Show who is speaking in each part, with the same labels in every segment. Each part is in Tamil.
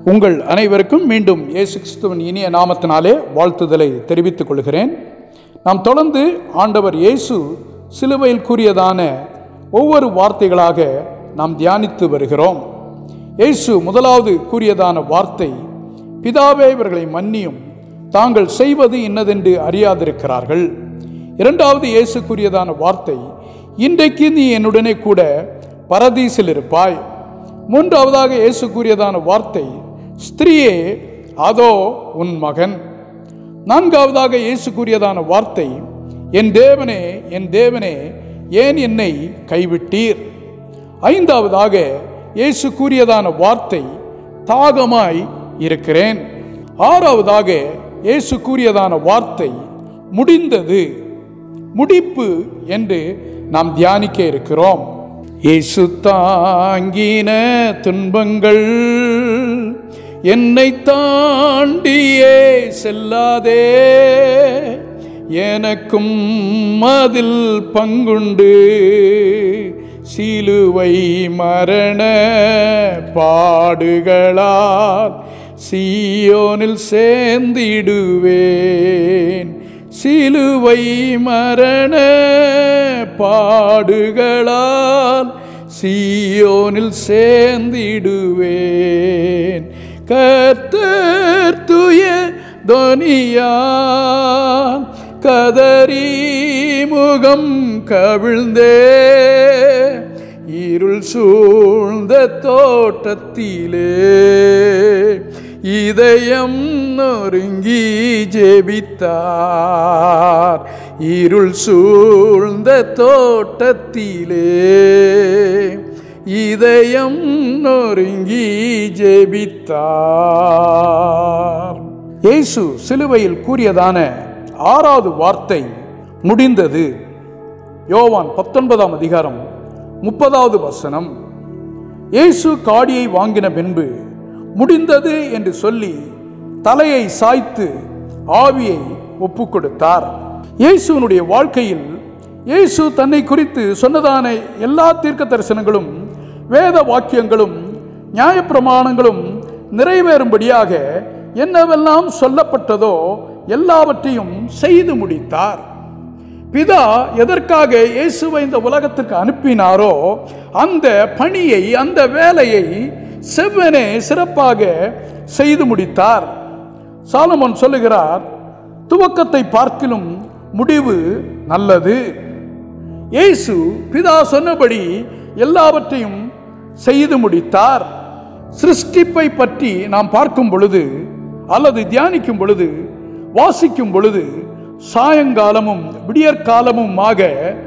Speaker 1: உங்கள் அனைவருக்கும் மீண்டும் இயேசு கிறிஸ்துவின் இனிய நாமத்தினாலே வாழ்த்துதலை தெரிவித்துக் கொள்கிறேன் நாம் தொடர்ந்து ஆண்டவர் இயேசு சிலுவையில் கூறியதான ஒவ்வொரு வார்த்தைகளாக நாம் தியானித்து வருகிறோம் இயேசு முதலாவது கூறியதான வார்த்தை பிதாவே இவர்களை மன்னியும் தாங்கள் செய்வது இன்னதென்று அறியாதிருக்கிறார்கள் இரண்டாவது இயேசு கூறியதான வார்த்தை இன்றைக்கு நீ என்னுடனே கூட பரதீசில் இருப்பாய் மூன்றாவதாக இயேசு கூறியதான வார்த்தை ஸ்திரீயே அதோ உன் மகன் நான்காவதாக இயேசு கூறியதான வார்த்தை என் தேவனே என் தேவனே ஏன் என்னை கைவிட்டீர் ஐந்தாவதாக இயேசு கூறியதான வார்த்தை தாகமாய் இருக்கிறேன் ஆறாவதாக இயேசு கூறியதான வார்த்தை முடிந்தது முடிப்பு என்று நாம் தியானிக்க இருக்கிறோம் இயேசு தாங்கின துன்பங்கள் என்னை தாண்டியே செல்லாதே எனக்கும் அதில் பங்குண்டு சிலுவை மரண பாடுகளால் சீயோனில் சேர்ந்திடுவேன் சிலுவை மரண பாடுகளால் சீயோனில் சேர்ந்திடுவேன் கர்த்தர் துய தொனியான் கதறி முகம் கவிழ்ந்தே இருள் சூழ்ந்த தோட்டத்திலே இதயம் நொறுங்கி ஜெபித்தார் இருள் சூழ்ந்த தோட்டத்திலே இதயம் நொறுங்கி ஜெபித்தார் இயேசு சிலுவையில் கூறியதான ஆறாவது வார்த்தை முடிந்தது யோவான் பத்தொன்பதாம் அதிகாரம் முப்பதாவது வசனம் இயேசு காடியை வாங்கின பின்பு முடிந்தது என்று சொல்லி தலையை சாய்த்து ஆவியை ஒப்பு கொடுத்தார் இயேசுனுடைய வாழ்க்கையில் இயேசு தன்னை குறித்து சொன்னதான எல்லா தீர்க்க தரிசனங்களும் வேத வாக்கியங்களும் நியாயப்பிரமாணங்களும் நிறைவேறும்படியாக என்னவெல்லாம் சொல்லப்பட்டதோ எல்லாவற்றையும் செய்து முடித்தார் பிதா எதற்காக இயேசுவை இந்த உலகத்துக்கு அனுப்பினாரோ அந்த பணியை அந்த வேலையை செவ்வனே சிறப்பாக செய்து முடித்தார் சாலமோன் சொல்லுகிறார் துவக்கத்தை பார்க்கிலும் முடிவு நல்லது இயேசு பிதா சொன்னபடி எல்லாவற்றையும் செய்து முடித்தார் சிருஷ்டிப்பை பற்றி நாம் பார்க்கும் பொழுது அல்லது தியானிக்கும் பொழுது வாசிக்கும் பொழுது சாயங்காலமும் விடியற்காலமுமாக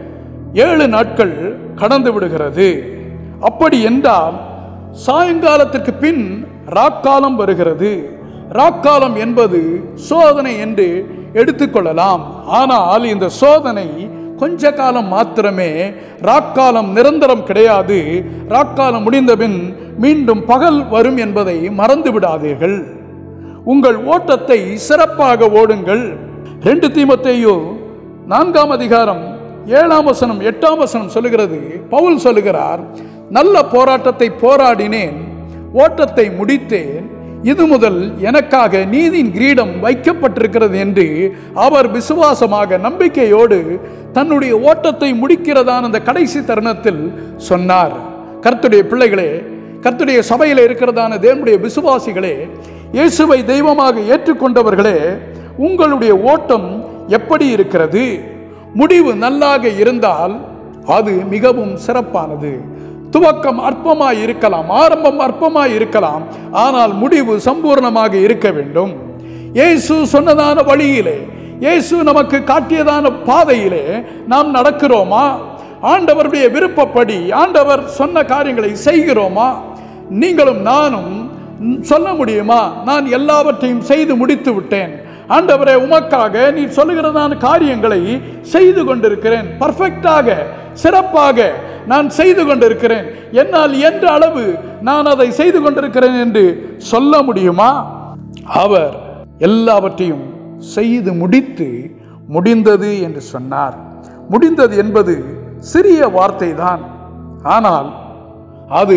Speaker 1: ஏழு நாட்கள் கடந்து விடுகிறது அப்படி என்றால் சாயங்காலத்திற்கு பின் ராக்காலம் வருகிறது ராக்காலம் என்பது சோதனை என்று எடுத்துக்கொள்ளலாம் ஆனால் இந்த சோதனை கொஞ்ச காலம் மாத்திரமே ராக்காலம் நிரந்தரம் கிடையாது ராக்காலம் முடிந்தபின் மீண்டும் பகல் வரும் என்பதை மறந்து விடாதீர்கள் உங்கள் ஓட்டத்தை சிறப்பாக ஓடுங்கள் ரெண்டு தீமத்தையோ நான்காம் அதிகாரம் ஏழாம் வசனம் எட்டாம் வசனம் சொல்லுகிறது பவுல் சொல்லுகிறார் நல்ல போராட்டத்தை போராடினேன் ஓட்டத்தை முடித்தேன் இது முதல் எனக்காக நீதியின் கிரீடம் வைக்கப்பட்டிருக்கிறது என்று அவர் விசுவாசமாக நம்பிக்கையோடு தன்னுடைய ஓட்டத்தை முடிக்கிறதான அந்த கடைசி தருணத்தில் சொன்னார் கர்த்துடைய பிள்ளைகளே கர்த்துடைய சபையில் இருக்கிறதான தேவனுடைய விசுவாசிகளே இயேசுவை தெய்வமாக ஏற்றுக்கொண்டவர்களே உங்களுடைய ஓட்டம் எப்படி இருக்கிறது முடிவு நல்லாக இருந்தால் அது மிகவும் சிறப்பானது துவக்கம் அற்பமாய் இருக்கலாம் ஆரம்பம் அற்பமாய் இருக்கலாம் ஆனால் முடிவு சம்பூர்ணமாக இருக்க வேண்டும் இயேசு சொன்னதான வழியிலே இயேசு நமக்கு காட்டியதான பாதையிலே நாம் நடக்கிறோமா ஆண்டவருடைய விருப்பப்படி ஆண்டவர் சொன்ன காரியங்களை செய்கிறோமா நீங்களும் நானும் சொல்ல முடியுமா நான் எல்லாவற்றையும் செய்து முடித்து விட்டேன் ஆண்டவரே உமக்காக நீ சொல்லுகிறதான காரியங்களை செய்து கொண்டிருக்கிறேன் பர்ஃபெக்டாக சிறப்பாக நான் செய்து கொண்டிருக்கிறேன் என்னால் என்ற அளவு நான் அதை செய்து கொண்டிருக்கிறேன் என்று சொல்ல முடியுமா அவர் எல்லாவற்றையும் செய்து முடித்து முடிந்தது என்று சொன்னார் முடிந்தது என்பது சிறிய வார்த்தை தான் ஆனால் அது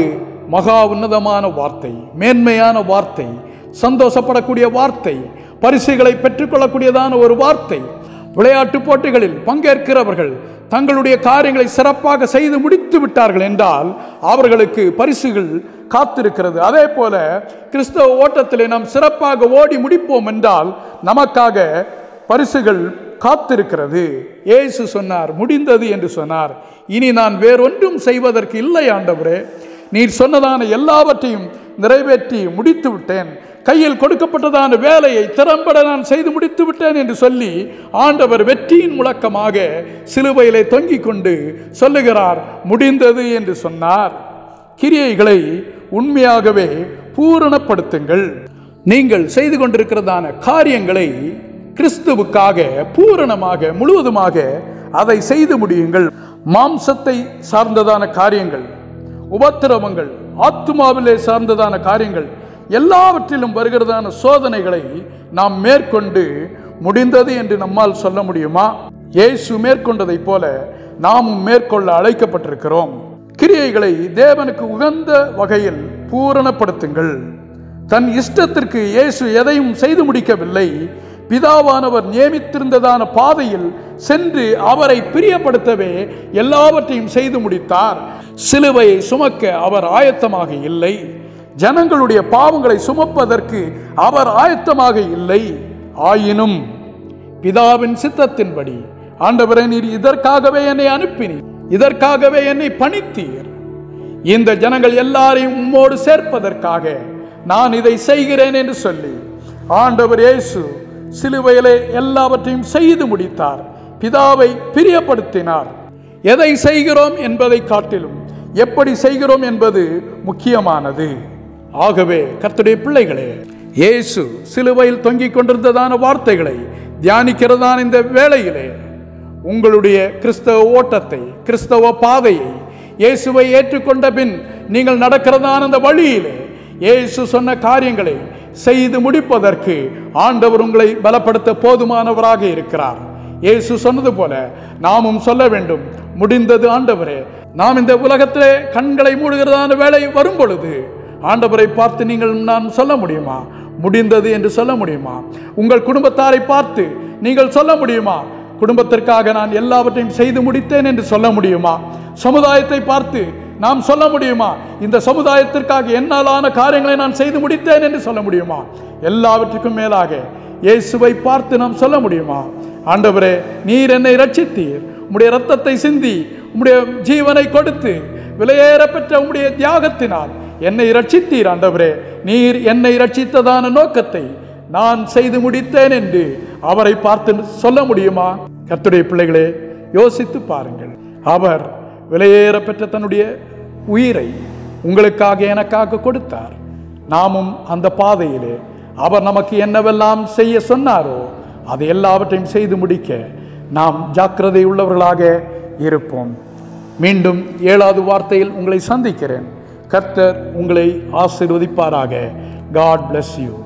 Speaker 1: மகா உன்னதமான வார்த்தை மேன்மையான வார்த்தை சந்தோஷப்படக்கூடிய வார்த்தை பரிசுகளை பெற்றுக்கொள்ளக்கூடியதான ஒரு வார்த்தை விளையாட்டு போட்டிகளில் பங்கேற்கிறவர்கள் தங்களுடைய காரியங்களை சிறப்பாக செய்து முடித்து விட்டார்கள் என்றால் அவர்களுக்கு பரிசுகள் காத்திருக்கிறது அதே போல கிறிஸ்தவ ஓட்டத்திலே நாம் சிறப்பாக ஓடி முடிப்போம் என்றால் நமக்காக பரிசுகள் காத்திருக்கிறது இயேசு சொன்னார் முடிந்தது என்று சொன்னார் இனி நான் வேறொன்றும் செய்வதற்கு இல்லை ஆண்டவரே நீர் சொன்னதான எல்லாவற்றையும் நிறைவேற்றி முடித்து விட்டேன் கையில் கொடுக்கப்பட்டதான வேலையை திறம்பட நான் செய்து முடித்து விட்டேன் என்று சொல்லி ஆண்டவர் வெற்றியின் முழக்கமாக சிலுவையிலே தொங்கிக் கொண்டு சொல்லுகிறார் முடிந்தது என்று சொன்னார் கிரியைகளை உண்மையாகவே பூரணப்படுத்துங்கள் நீங்கள் செய்து கொண்டிருக்கிறதான காரியங்களை கிறிஸ்துவுக்காக பூரணமாக முழுவதுமாக அதை செய்து முடியுங்கள் மாம்சத்தை சார்ந்ததான காரியங்கள் உபத்திரவங்கள் ஆத்துமாவிலே சார்ந்ததான காரியங்கள் எல்லாவற்றிலும் வருகிறதான சோதனைகளை நாம் மேற்கொண்டு முடிந்தது என்று நம்மால் சொல்ல முடியுமா இயேசு மேற்கொண்டதைப் போல நாமும் மேற்கொள்ள அழைக்கப்பட்டிருக்கிறோம் கிரியைகளை தேவனுக்கு உகந்த வகையில் பூரணப்படுத்துங்கள் தன் இஷ்டத்திற்கு இயேசு எதையும் செய்து முடிக்கவில்லை பிதாவானவர் நியமித்திருந்ததான பாதையில் சென்று அவரை பிரியப்படுத்தவே எல்லாவற்றையும் செய்து முடித்தார் சிலுவையை சுமக்க அவர் ஆயத்தமாக இல்லை ஜனங்களுடைய பாவங்களை சுமப்பதற்கு அவர் ஆயத்தமாக இல்லை ஆயினும் பிதாவின் சித்தத்தின்படி ஆண்டவரே நீர் இதற்காகவே என்னை அனுப்பினீர் இதற்காகவே என்னை பணித்தீர் இந்த ஜனங்கள் எல்லாரையும் உம்மோடு சேர்ப்பதற்காக நான் இதை செய்கிறேன் என்று சொல்லி ஆண்டவர் இயேசு சிலுவையிலே எல்லாவற்றையும் செய்து முடித்தார் பிதாவை பிரியப்படுத்தினார் எதை செய்கிறோம் என்பதை காட்டிலும் எப்படி செய்கிறோம் என்பது முக்கியமானது ஆகவே கர்த்தருடைய பிள்ளைகளே இயேசு சிலுவையில் தொங்கிக் கொண்டிருந்ததான வார்த்தைகளை தியானிக்கிறதான இந்த வேளையிலே உங்களுடைய கிறிஸ்தவ ஓட்டத்தை கிறிஸ்தவ பாதையை இயேசுவை ஏற்றுக்கொண்ட பின் நீங்கள் நடக்கிறதான அந்த வழியிலே இயேசு சொன்ன காரியங்களை செய்து முடிப்பதற்கு ஆண்டவர் உங்களை பலப்படுத்த போதுமானவராக இருக்கிறார் இயேசு சொன்னது போல நாமும் சொல்ல வேண்டும் முடிந்தது ஆண்டவரே நாம் இந்த உலகத்திலே கண்களை மூடுகிறதான வேலை வரும் பொழுது ஆண்டவரை பார்த்து நீங்கள் நான் சொல்ல முடியுமா முடிந்தது என்று சொல்ல முடியுமா உங்கள் குடும்பத்தாரை பார்த்து நீங்கள் சொல்ல முடியுமா குடும்பத்திற்காக நான் எல்லாவற்றையும் செய்து முடித்தேன் என்று சொல்ல முடியுமா சமுதாயத்தை பார்த்து நாம் சொல்ல முடியுமா இந்த சமுதாயத்திற்காக என்னாலான காரியங்களை நான் செய்து முடித்தேன் என்று சொல்ல முடியுமா எல்லாவற்றுக்கும் மேலாக இயேசுவை பார்த்து நாம் சொல்ல முடியுமா ஆண்டவரே நீர் என்னை ரட்சித்தீர் உம்முடைய ரத்தத்தை சிந்தி உம்முடைய ஜீவனை கொடுத்து விலையேற பெற்ற உம்முடைய தியாகத்தினால் என்னை ரட்சித்தீர் ஆண்டவரே நீர் என்னை ரட்சித்ததான நோக்கத்தை நான் செய்து முடித்தேன் என்று அவரை பார்த்து சொல்ல முடியுமா கர்த்தருடைய பிள்ளைகளே யோசித்து பாருங்கள் அவர் விலையேற பெற்ற தன்னுடைய உயிரை உங்களுக்காக எனக்காக கொடுத்தார் நாமும் அந்த பாதையிலே அவர் நமக்கு என்னவெல்லாம் செய்ய சொன்னாரோ அதை எல்லாவற்றையும் செய்து முடிக்க நாம் ஜாக்கிரதை உள்ளவர்களாக இருப்போம் மீண்டும் ஏழாவது வார்த்தையில் உங்களை சந்திக்கிறேன் கர்த்தர் உங்களை ஆசீர்வதிப்பாராக காட் bless யூ